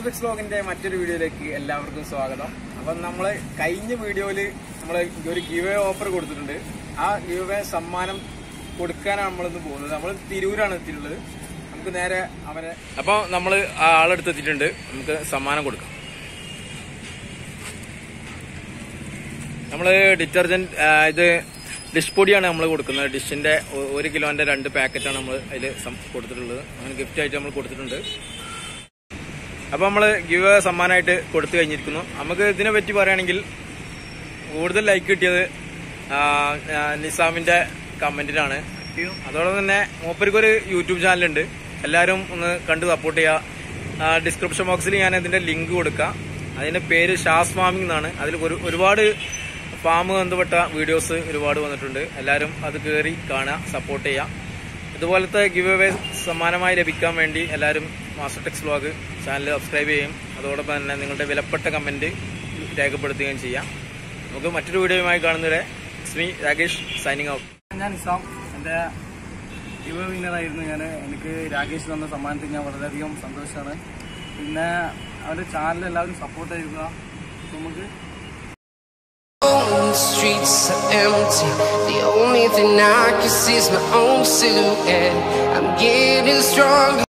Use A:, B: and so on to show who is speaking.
A: Tex വ്ലോഗിന്റെ മറ്റൊരു വീഡിയോയിലേക്ക് എല്ലാവർക്കും സ്വാഗതം അപ്പം നമ്മൾ കഴിഞ്ഞ വീഡിയോയിൽ നമ്മൾ ഒരു ഗീവ് ഓഫർ കൊടുത്തിട്ടുണ്ട് ആ ഗീവ് സമ്മാനം കൊടുക്കാനാണ് നമ്മളിന്ന് പോകുന്നത് നമ്മൾ തിരൂരാണ് എത്തിയിട്ടുള്ളത് നമുക്ക് നേരെ അവരെ അപ്പോൾ നമ്മൾ ആ ആളെടുത്ത് എത്തിയിട്ടുണ്ട് നമുക്ക് സമ്മാനം കൊടുക്കാം നമ്മൾ ഡിറ്റർജന്റ് ഇത് ഡിഷ് പൊടിയാണ് നമ്മൾ കൊടുക്കുന്നത് ഡിഷിന്റെ ഒ- ഒരു കിലോന്റെ രണ്ട് പാക്കറ്റാണ് നമ്മൾ അതിൽ കൊടുത്തിട്ടുള്ളത് അങ്ങനെ ഗിഫ്റ്റ് ആയിട്ട് നമ്മൾ കൊടുത്തിട്ടുണ്ട് അപ്പൊ നമ്മൾ ഗിവ് സമ്മാനമായിട്ട് കൊടുത്തു കഴിഞ്ഞിരിക്കുന്നു നമുക്ക് ഇതിനെ പറ്റി പറയുകയാണെങ്കിൽ കൂടുതൽ ലൈക്ക് കിട്ടിയത് ആ, ആ, നിസാമിന്റെ കമന്റിലാണ് അതോടൊപ്പം തന്നെ മൂപ്പർക്ക് ഒരു യൂട്യൂബ് ചാനലുണ്ട് എല്ലാവരും ഒന്ന് കണ്ട് സപ്പോർട്ട് ചെയ്യുക ഡിസ്ക്രിപ്ഷൻ ബോക്സിൽ ഞാൻ ഇതിന്റെ ലിങ്ക് കൊടുക്കാം അതിന്റെ പേര് ഷാസ് ഫാമിംഗ് എന്നാണ് അതിൽ ഒരു ഒരുപാട് ഫാം ബന്ധപ്പെട്ട വീഡിയോസ് ഒരുപാട് വന്നിട്ടുണ്ട് എല്ലാവരും അത് കയറി കാണുക സപ്പോർട്ട് ചെയ്യാം ഇതുപോലത്തെ ഗിവ് അവേ സമ്മാനമായി ലഭിക്കാൻ വേണ്ടി എല്ലാവരും master techs vlog channel subscribe ചെയ്യും അതോടൊപ്പം തന്നെ നിങ്ങളുടെ വിലപ്പെട്ട കമന്റ് രേഖപ്പെടുത്തുകയും ചെയ്യാം നമുക്ക് മറ്റൊരു വീഡിയോയുമായി കാണുന്നവരെ ശ്രീ രാകേഷ് സൈനിങ് ഔട്ട്
B: ഞാൻ നിസാം എൻ്റെ യുവ വിന്നറായിരുന്നു ഞാൻ എനിക്ക് രാകേഷ് തന്ന സമ്മാനത്തിൽ ഞാൻ വളരെയധികം സന്തോഷമാണ് പിന്നെ അവൻ്റെ ചാനൽ എല്ലാവരും സപ്പോർട്ട് ചെയ്യുക നമുക്ക്
C: The streets are empty. The only thing I can see is my own silhouette. I'm getting stronger.